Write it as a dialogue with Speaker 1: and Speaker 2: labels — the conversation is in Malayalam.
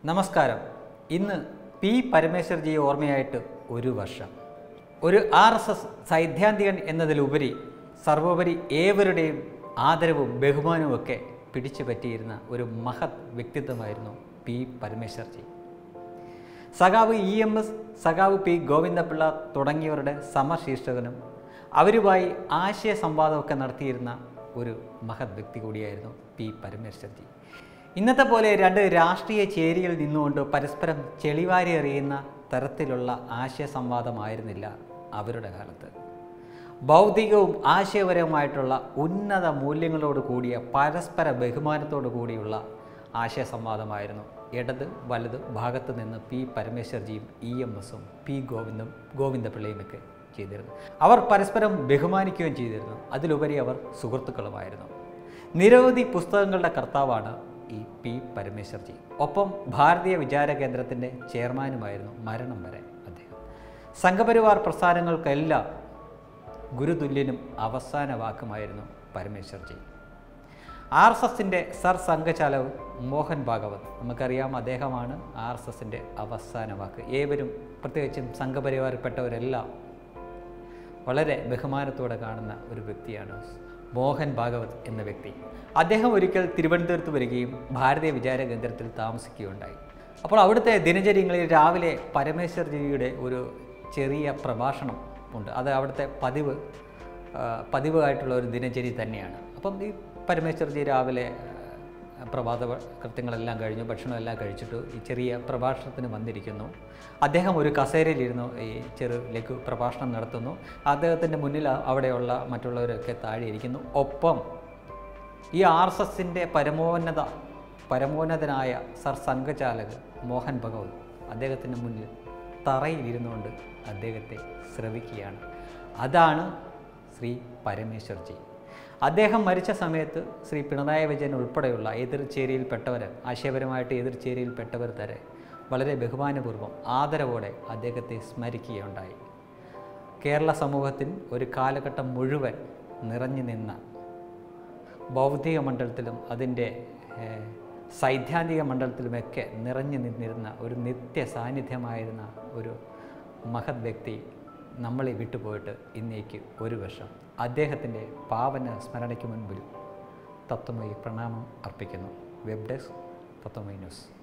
Speaker 1: നമസ്കാരം ഇന്ന് പി പരമേശ്വർജി ഓർമ്മയായിട്ട് ഒരു വർഷം ഒരു ആർ എസ് എസ് സൈദ്ധാന്തികൻ എന്നതിലുപരി സർവോപരി ഏവരുടെയും ആദരവും ബഹുമാനവും ഒക്കെ പിടിച്ചു പറ്റിയിരുന്ന ഒരു മഹത് വ്യക്തിത്വമായിരുന്നു പി പരമേശ്വർജി സഖാവ് ഇ എം എസ് സഖാവ് പി ഗോവിന്ദപിള്ള തുടങ്ങിയവരുടെ സമശീർഷകനും അവരുമായി ആശയ സംവാദമൊക്കെ നടത്തിയിരുന്ന ഒരു മഹത് വ്യക്തി കൂടിയായിരുന്നു പി പരമേശ്വർജി ഇന്നത്തെ പോലെ രണ്ട് രാഷ്ട്രീയ ചേരിയിൽ നിന്നുകൊണ്ട് പരസ്പരം ചെളിവാരി എറിയുന്ന തരത്തിലുള്ള ആശയ സംവാദമായിരുന്നില്ല അവരുടെ കാലത്ത് ഭൗതികവും ആശയപരവുമായിട്ടുള്ള ഉന്നത മൂല്യങ്ങളോട് കൂടിയ പരസ്പര ബഹുമാനത്തോടു കൂടിയുള്ള ആശയ സംവാദമായിരുന്നു ഇടത് വലത് ഭാഗത്ത് നിന്ന് പി പരമേശ്വർജിയും ഇ എം എസും പി ഗോവിന്ദും ഗോവിന്ദപിള്ളയും ഒക്കെ ചെയ്തിരുന്നു അവർ പരസ്പരം ബഹുമാനിക്കുകയും ചെയ്തിരുന്നു അതിലുപരി അവർ സുഹൃത്തുക്കളുമായിരുന്നു നിരവധി പുസ്തകങ്ങളുടെ കർത്താവാണ് ഈ പി പരമേശ്വർജി ഒപ്പം ഭാരതീയ വിചാര കേന്ദ്രത്തിൻ്റെ ചെയർമാനുമായിരുന്നു മരണം വരെ അദ്ദേഹം സംഘപരിവാർ പ്രസ്ഥാനങ്ങൾക്കെല്ലാം ഗുരുതുല്യനും അവസാന വാക്കുമായിരുന്നു പരമേശ്വർജി ആർ എസ് എസിൻ്റെ സർ സംഘചാലക് മോഹൻ ഭാഗവത് നമുക്കറിയാം അദ്ദേഹമാണ് ആർ എസ് എസിൻ്റെ അവസാന വാക്ക് ഏവരും പ്രത്യേകിച്ചും സംഘപരിവാരപ്പെട്ടവരെല്ലാം വളരെ ബഹുമാനത്തോടെ കാണുന്ന ഒരു വ്യക്തിയാണ് മോഹൻ ഭാഗവത് എന്ന വ്യക്തി അദ്ദേഹം ഒരിക്കൽ തിരുവനന്തപുരത്ത് വരികയും ഭാരതീയ വിചാര കേന്ദ്രത്തിൽ താമസിക്കുകയുണ്ടായി അപ്പോൾ അവിടുത്തെ ദിനചര്യങ്ങളിൽ രാവിലെ പരമേശ്വർജിയുടെ ഒരു ചെറിയ പ്രഭാഷണം ഉണ്ട് അത് അവിടുത്തെ പതിവ് ആ, പതിവായിട്ടുള്ള ഒരു ദിനചര്യ തന്നെയാണ് അപ്പം ഈ പരമേശ്വർജി രാവിലെ ആ, പ്രഭാത ഭ- കൃത്യങ്ങളെല്ലാം കഴിഞ്ഞു ഭക്ഷണമെല്ലാം കഴിച്ചിട്ട് ഈ ചെറിയ പ്രഭാഷണത്തിന് വന്നിരിക്കുന്നു അദ്ദേഹം ഒരു കസേരയിലിരുന്നു ഈ ചെറു ലഘു പ്രഭാഷണം നടത്തുന്നു അദ്ദേഹത്തിൻ്റെ മുന്നിൽ അ- അവിടെയുള്ള മറ്റുള്ളവരൊക്കെ താഴെ ഇരിക്കുന്നു ഒപ്പം ഈ ആർ എസ് എസിൻ്റെ പരമോന്നത പരമോന്നതനായ സർ സംഘചാലക് മോഹൻ ഭഗവത് അദ്ദേഹത്തിൻ്റെ മുന്നിൽ തറയിലിരുന്നുകൊണ്ട് അദ്ദേഹത്തെ ശ്രവിക്കുകയാണ് അതാണ് ശ്രീ പരമേശ്വർജി അദ്ദേഹം മരിച്ച സമയത്ത് ശ്രീ പിണറായി വിജയൻ ഉൾപ്പെടെയുള്ള എതിർചേരിയിൽപ്പെട്ടവർ ആശയപരമായിട്ട് എതിർചേരിയിൽപ്പെട്ടവർ തരെ വളരെ ബഹുമാനപൂർവ്വം ആദരവോടെ അദ്ദേഹത്തെ സ്മരിക്കുകയുണ്ടായി കേരള സമൂഹത്തിൽ ഒരു കാലഘട്ടം മുഴുവൻ നിറഞ്ഞു നിന്ന ഭൗതിക മണ്ഡലത്തിലും അതിൻ്റെ ഏഹ്, സൈദ്ധാന്തിക മണ്ഡലത്തിലുമൊക്കെ നിറഞ്ഞു നിന്നിരുന്ന ഒരു നിത്യ സാന്നിധ്യമായിരുന്ന ഒരു മഹത് വ്യക്തി നമ്മളെ വിട്ടുപോയിട്ട് ഇന്നേക്ക് ഒരു വർഷം അദ്ദേഹത്തിൻ്റെ പാവന സ്മരണയ്ക്ക് മുൻപിൽ തത്വമയി പ്രണാമം അർപ്പിക്കുന്നു വെബ് ഡെസ്ക് തത്വമയി ന്യൂസ്